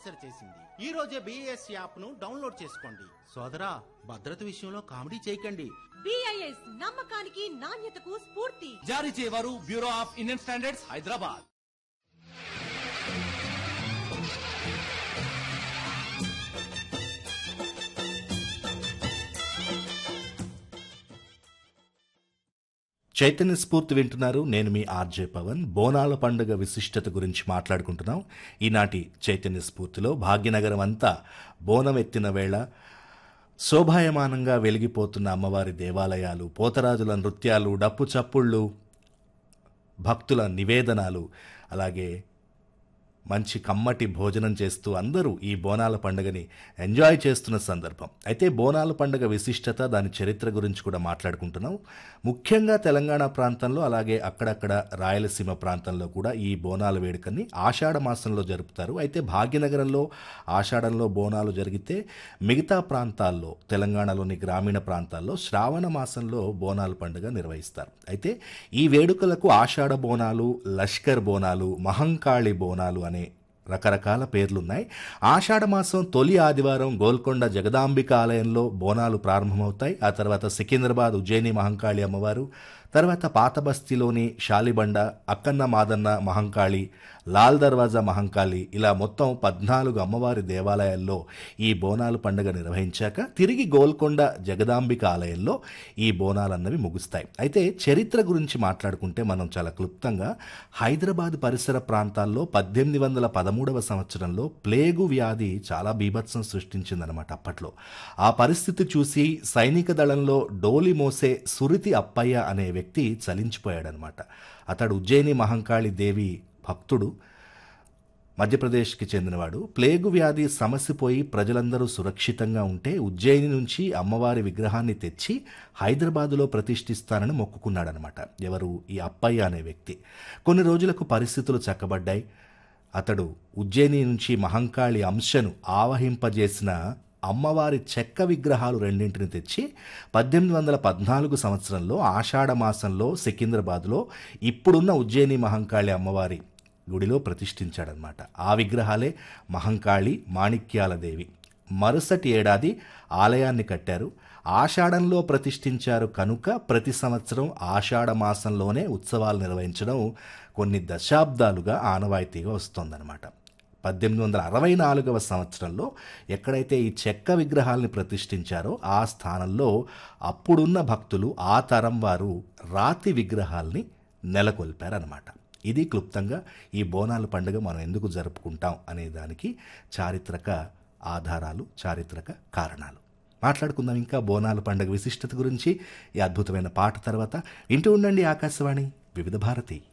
తప్పనిసరి చేసింది ఈ రోజే బిఏఎస్ యాప్ ను డౌన్లోడ్ చేసుకోండి సోదరా భద్రత విషయంలో కామెడీ చేయకండి బిఐఎస్ నమ్మకానికి నాణ్యతకు స్ఫూర్తి జారీ చేయవారు bureau of Indian standards Hyderabad Chaitanya Spoorthi వింటున్నారు నేను మీ ఆర్జే పవన్ బోనాల పండుగ విశిష్టత గురించి మాట్లాడుకుంటున్నాం ఈనాటి చైతన్య స్ఫూర్తిలో భాగ్యనగరం అంతా బోనం ఎత్తిన వేళ శోభాయమానంగా వెలిగిపోతున్న అమ్మవారి దేవాలయాలు పోతరాజుల నృత్యాలు డప్పు చప్పుళ్ళు భక్తుల నివేదనాలు అలాగే మంచి కమ్మటి భోజనం చేస్తూ అందరూ ఈ బోనాల పండుగని ఎంజాయ్ చేస్తున్న సందర్భం అయితే బోనాల పండుగ విశిష్టత దాని చరిత్ర గురించి కూడా మాట్లాడుకుంటున్నాం ముఖ్యంగా తెలంగాణ ప్రాంతంలో అలాగే అక్కడక్కడ రాయలసీమ ప్రాంతంలో కూడా ఈ బోనాల వేడుకని ఆషాఢ మాసంలో జరుపుతారు అయితే భాగ్యనగరంలో ఆషాఢంలో బోనాలు జరిగితే మిగతా ప్రాంతాల్లో తెలంగాణలోని గ్రామీణ ప్రాంతాల్లో శ్రావణ మాసంలో బోనాల పండుగ నిర్వహిస్తారు అయితే ఈ వేడుకలకు ఆషాఢ బోనాలు లష్కర్ బోనాలు మహంకాళి బోనాలు అనే రకరకాల పేర్లున్నాయి ఆషాఢ మాసం తొలి ఆదివారం గోల్కొండ జగదాంబిక ఆలయంలో బోనాలు ప్రారంభమవుతాయి ఆ తర్వాత సికింద్రాబాద్ ఉజ్జయిని మహంకాళి అమ్మవారు తర్వాత పాత బస్తీలోని షాలిబండ అక్కన్న మాదన్న మహంకాళి లాల్ దర్వాజా మహంకాళి ఇలా మొత్తం పద్నాలుగు అమ్మవారి దేవాలయాల్లో ఈ బోనాలు పండుగ నిర్వహించాక తిరిగి గోల్కొండ జగదాంబిక ఆలయంలో ఈ బోనాలన్నవి ముగుస్తాయి అయితే చరిత్ర గురించి మాట్లాడుకుంటే మనం చాలా క్లుప్తంగా హైదరాబాద్ పరిసర ప్రాంతాల్లో పద్దెనిమిది వందల పదమూడవ సంవత్సరంలో ప్లేగు వ్యాధి చాలా బీభత్సం సృష్టించిందనమాట అప్పట్లో ఆ పరిస్థితి చూసి సైనిక దళంలో డోలి మోసే సురితి అప్పయ్య అనే వ్యక్తి చలించిపోయాడనమాట అతడు ఉజ్జయిని మహంకాళి దేవి భక్తుడు మధ్యప్రదేశ్కి చెందినవాడు ప్లేగు వ్యాధి సమసిపోయి ప్రజలందరూ సురక్షితంగా ఉంటే ఉజ్జయిని నుంచి అమ్మవారి విగ్రహాన్ని తెచ్చి హైదరాబాదులో ప్రతిష్ఠిస్తానని మొక్కుకున్నాడనమాట ఎవరు ఈ అప్పయ్య అనే వ్యక్తి కొన్ని రోజులకు పరిస్థితులు చక్కబడ్డాయి అతడు ఉజ్జయిని నుంచి మహంకాళి అంశను ఆవహింపజేసిన అమ్మవారి చెక్క విగ్రహాలు రెండింటిని తెచ్చి పద్దెనిమిది వందల పద్నాలుగు సంవత్సరంలో ఆషాఢ మాసంలో సికింద్రాబాద్లో ఇప్పుడున్న ఉజ్జయిని మహంకాళి అమ్మవారి గుడిలో ప్రతిష్ఠించాడనమాట ఆ విగ్రహాలే మహంకాళి మాణిక్యాల దేవి మరుసటి ఏడాది ఆలయాన్ని కట్టారు ఆషాఢంలో ప్రతిష్ఠించారు కనుక ప్రతి సంవత్సరం ఆషాఢ మాసంలోనే ఉత్సవాలు నిర్వహించడం కొన్ని దశాబ్దాలుగా ఆనవాయితీగా వస్తోందనమాట పద్దెనిమిది వందల అరవై నాలుగవ సంవత్సరంలో ఎక్కడైతే ఈ చెక్క విగ్రహాల్ని ప్రతిష్ఠించారో ఆ స్థానంలో అప్పుడున్న భక్తులు ఆ తరం వారు రాతి విగ్రహాల్ని నెలకొల్పారనమాట ఇది క్లుప్తంగా ఈ బోనాల పండుగ మనం ఎందుకు జరుపుకుంటాం అనే దానికి చారిత్రక ఆధారాలు చారిత్రక కారణాలు మాట్లాడుకుందాం ఇంకా బోనాల పండుగ విశిష్టత గురించి ఈ అద్భుతమైన పాట తర్వాత ఇంటూ ఉండండి ఆకాశవాణి వివిధ భారతి